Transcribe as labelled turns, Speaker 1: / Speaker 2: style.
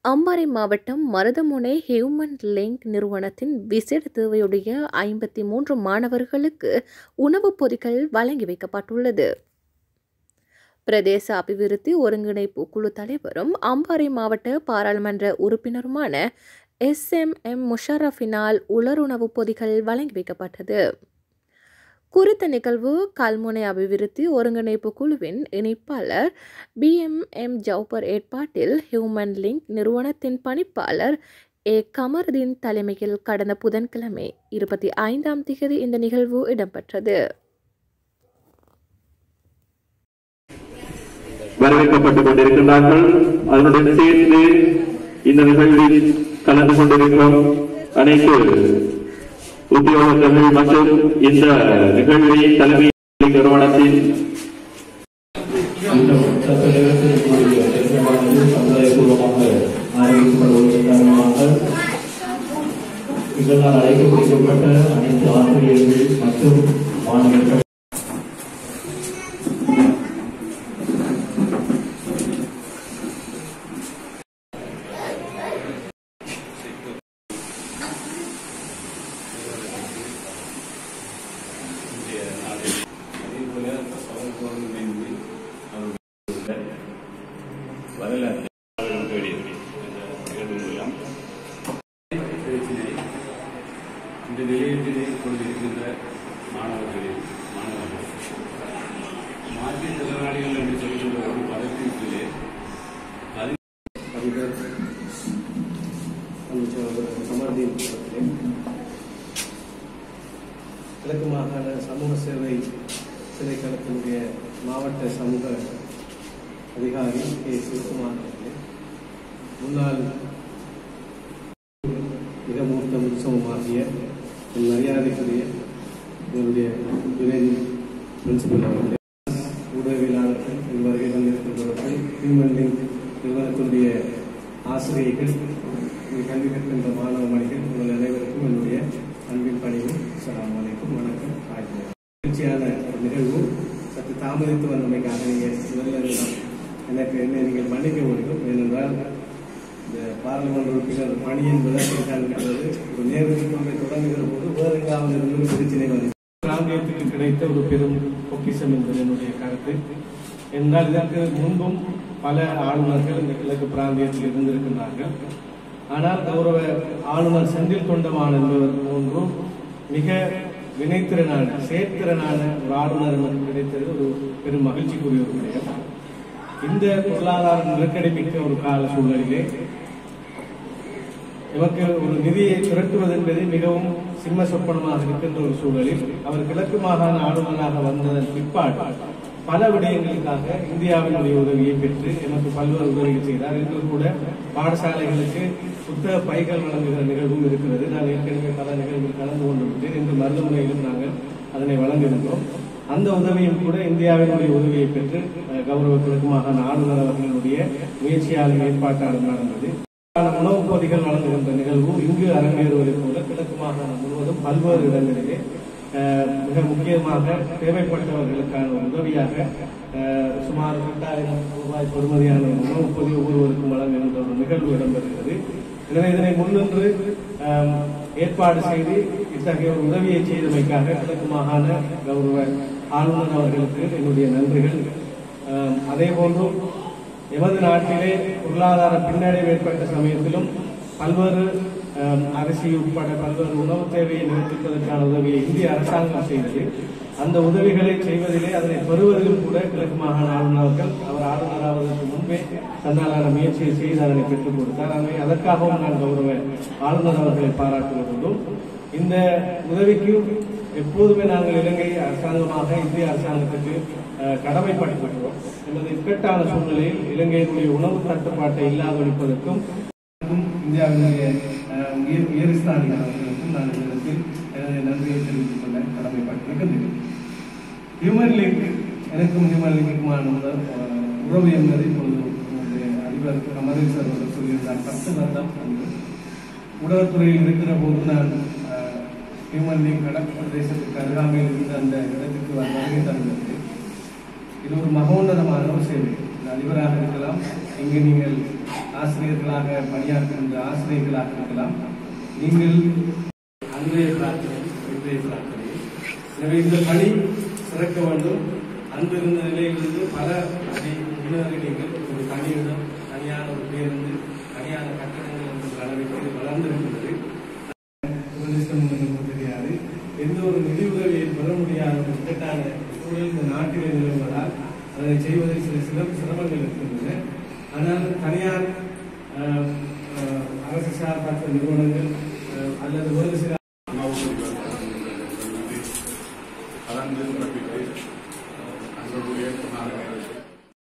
Speaker 1: அம்பாறை மாவட்டம் Maruthamunai human link நிறுவனத்தின் விசேட தேவையுடைய ஐம்பத்தி மூன்று மாணவர்களுக்கு உணவுப் பொதிகள் வழங்கி வைக்கப்பட்டுள்ளது பிரதேச அபிவிருத்தி ஒருங்கிணைப்பு குழு தலைவரும் அம்பாறை மாவட்ட பாராளுமன்ற உறுப்பினருமான எஸ் எம் எம் முஷரஃபினால் உலருணவுப் பொதிகள் வழங்கி வைக்கப்பட்டது குறித்த நிகழ்வு கல்முனை அபிவிருத்தி ஒருங்கிணைப்பு குழுவின் இணைப்பாளர் பி எம் எம் ஜவுபர் ஏற்பாட்டில் ஹியூமன் லிங்க் நிறுவனத்தின் பணிப்பாளர் ஏ கமருதீன் தலைமையில் கடந்த புதன்கிழமை இருபத்தி ஐந்தாம் திகதி இந்த நிகழ்வு இடம்பெற்றது
Speaker 2: வரவேற்கப்பட்டுக் கொண்டிருக்கின்றார்கள் அதனுடன் சேர்ந்து இந்த நிகழ்வில் கலந்து கொண்டிருக்கும் அனைத்து உத்தியோகத்தர்கள் மற்றும் இந்த நிகழ்வை தலைமை நிறுவனத்தின்
Speaker 3: இந்த சட்டத்தில் கூடிய திட்டமானது சமுதாயபூர்வமாக ஆரம்பிக்கப்படுவதன் காரணமாக இதனால் அழைக்கப்பட்ட அனைத்து ஆசிரியர்கள் மற்றும் மாணவர்கள்
Speaker 4: வரலாற்று தேடியது இந்த நிகழ்வு மூலம் பிரச்சனை இந்த நிலையத்திலே கொண்டிருக்கின்ற மாணவர்களில் மாணவர்கள் மாற்றுத்திறனாளிகள் என்று சொல்கின்ற ஒரு பதத்திலே
Speaker 5: கவிஞர் அமைச்சர் சமர்தீன் அவர்களே கிழக்கு மாகாண சமூக சேவை திணைக்களத்தினுடைய மாவட்ட சமூக அதிகாரி கே சிவகுமார் அவர்களே முன்னாள் மிக மூத்த உற்சவமாகிய என் மரியாதைக்குரிய என்னுடைய துணை பிரின்சிபல் அவர்களே ஊடகவியலாளர்கள் இங்கு வருகை வந்திருக்கின்றவர்கள் ஹியூமன் லிங்க் நிறுவனத்தினுடைய ஆசிரியர்கள் இங்கு கல்வி கற்கின்ற மாணவ மணிகள் உங்கள் அனைவருக்கும் என்னுடைய அன்பின் பணிவும் அஸ்ஸலாமு அலைக்கும் வணக்கம் ஆகிய மகிழ்ச்சியான ஒரு நிகழ்வு சற்று தாமதித்து வந்தமைக்காக நீங்கள் முதல்ல நான் எனக்கு என்ன நீங்கள் மன்னிக்க வேண்டும் ஏனென்றால் இந்த பாராளுமன்ற உறுப்பினர் பணி என்பது இருக்கிறது ஒரு நேரடி கொண்டை தொடங்குகிற போது வேறு எங்காவது இருந்து ஒரு பிரச்சனை வந்து பிராந்தியத்துக்கு கிடைத்த ஒரு பெரும் பொக்கிஷம் என்பது என்னுடைய கருத்து என்றால் இதற்கு முன்பும் பல ஆளுநர்கள் இந்த கிழக்கு பிராந்தியத்தில் இருந்திருக்கின்றார்கள் ஆனால் கௌரவ ஆளுநர் செந்தில் தொண்டமான் என்பவர் போன்று மிக வினைத்திறனான செயற்திறனான ஒரு ஆளுநர் நமக்கு கிடைத்தது ஒரு பெரும் மகிழ்ச்சிக்குரிய ஒரு விடயம் இந்த பொருளாதார நெருக்கடி மிக்க ஒரு கால சூழலிலே நமக்கு ஒரு நிதியை திரட்டுவது என்பது மிகவும் சிம்ம சொப்பனமாக இருக்கின்ற ஒரு சூழலில் அவர் கிழக்கு மாகாண ஆளுநராக வந்ததன் பிற்பாடு பல விடயங்களுக்காக இந்தியாவினுடைய உதவியை பெற்று எனக்கு பல்வேறு உதவிகள் செய்தார் இன்று கூட பாடசாலைகளுக்கு புத்தக பைகள் வழங்குகிற நிகழ்வும் இருக்கிறது நான் ஏற்கனவே பல நிகழ்வுகள் கலந்து கொண்டிருக்கிறேன் இன்று மருத்துவமனையிலும் நாங்கள் அதனை வழங்குகின்றோம் அந்த உதவியும் கூட இந்தியாவினுடைய உதவியை பெற்று அஹ், கௌரவ கிழக்கு மாகாண ஆளுநர் அவர்களுடைய முயற்சியாளர் ஏற்பாட்டாளர் நடந்தது உணவுப் பொதிகள் வழங்குகின்ற நிகழ்வு இங்கு அரங்கேறுவதைப் போல கிழக்கு மாகாணம் முழுவதும் பல்வேறு இடங்களிலே அஹ், மிக முக்கியமாக தேவைப்பட்டவர்களுக்கான ஒரு உதவியாக அஹ், சுமார் எட்டாயிரம் ரூபாய் பொறுமதியான ஒரு உணவுப் பொதி ஒவ்வொருவருக்கும் வழங்குகின்ற ஒரு நிகழ்வு இடம்பெறுகிறது எனவே இதனை முன்னின்று அஹ், ஏற்பாடு செய்து இத்தகைய ஒரு உதவியை செய்தமைக்காக கிழக்கு மாகாண கௌரவ ஆளுநர் அவர்களுக்கு என்னுடைய நன்றிகள் அஹ், அதே போன்று எமது நாட்டிலே பொருளாதார பின்னடைவு ஏற்பட்ட சமயத்திலும் பல்வேறு அஹ், அரிசி உட்பட பல்வேறு உணவு தேவையை நிவர்த்திப்பதற்கான உதவியை இந்திய அரசாங்கம் செய்தது அந்த உதவிகளை செய்வதிலே அதனை பெறுவதிலும் கூட கிழக்கு மாகாண ஆளுநர்கள் அவர் ஆளுநராவதற்கு முன்பே தன்னாலான முயற்சியை செய்து அதனை பெற்றுக் கொடுத்தார் எனவே அதற்காகவும் நான் கௌரவ ஆளுநர் அவர்களை பாராட்டுவதும் இந்த உதவிக்கு எப்போதுமே நாங்கள் இலங்கை அரசாங்கமாக இந்திய அரசாங்கத்துக்கு அஹ், கடமைப்பட்டிருக்கிறோம் என்பது இக்கட்டான சூழ்நிலையில் இலங்கையினுடைய உணவு தட்டுப்பாட்டை இல்லாதொழிப்பதற்கும் இந்தியாவினுடைய அஹ், உயர் உயர்ஸ்தானிகள் அவர்களுக்கும் நான் இந்த இடத்தில் எனது நன்றியை தெரிவித்துக் கொள்ள கடமைப்பட்டிருக்கின்றேன் ஹியூமன் லிங்க் எனக்கும் ஹியூமன் லிங்குக்குமான முதல், அஹ், உறவு என்பது இப்பொழுது நம்முடைய அதிபர் கமரில் சார் அவர்கள் சொல்லியிருந்தார் பத்து வருடம் அன்று ஊடகத்துறையில் இருக்கிற போது நான் அஹ், ஹியூமன் லிங்க் கடல் பிரதேசத்துக்கு அருகாமையில் இருந்த அந்த இடத்துக்கு வ- வருகை தந்தது இது ஒரு மகோன்னதமான ஒரு சேவை இந்த அதிபராக இருக்கலாம் இங்கு நீங்கள் ஆசிரியர்களாக பணியாற்றுகின்ற ஆசிரியர்களாக இருக்கலாம் நீங்கள் அன்றைய பிரார்த்தனை இன்றைய பிரார்த்தனை எனவே இந்த பணி சிறக்க வேண்டும் அன்றிருந்த நிலையிலிருந்து பல அடி முன்னேறி நீங்கள் ஒரு தனியிடம் தனியான ஒரு பேருந்து தனியான கட்டடங்கள் என்ற அளவிற்கு இது வளர்ந்திருக்கிறது துரதிர்ஷ்டம் உங்களுக்கு தெரியாது எந்த ஒரு நிதி உதவியை பெற முடியாத ஒரு இக்கட்டான சூழல் இந்த நாட்டிலே நிலவுவதால் அதனை செய்வதில் சில சில சிரமங்கள் இருக்கின்றன ஆனால் தனியார் அஹ், அஹ், அரசு சார்பற்ற நிறுவனங்கள் அஹ், அல்லது ஒரு சில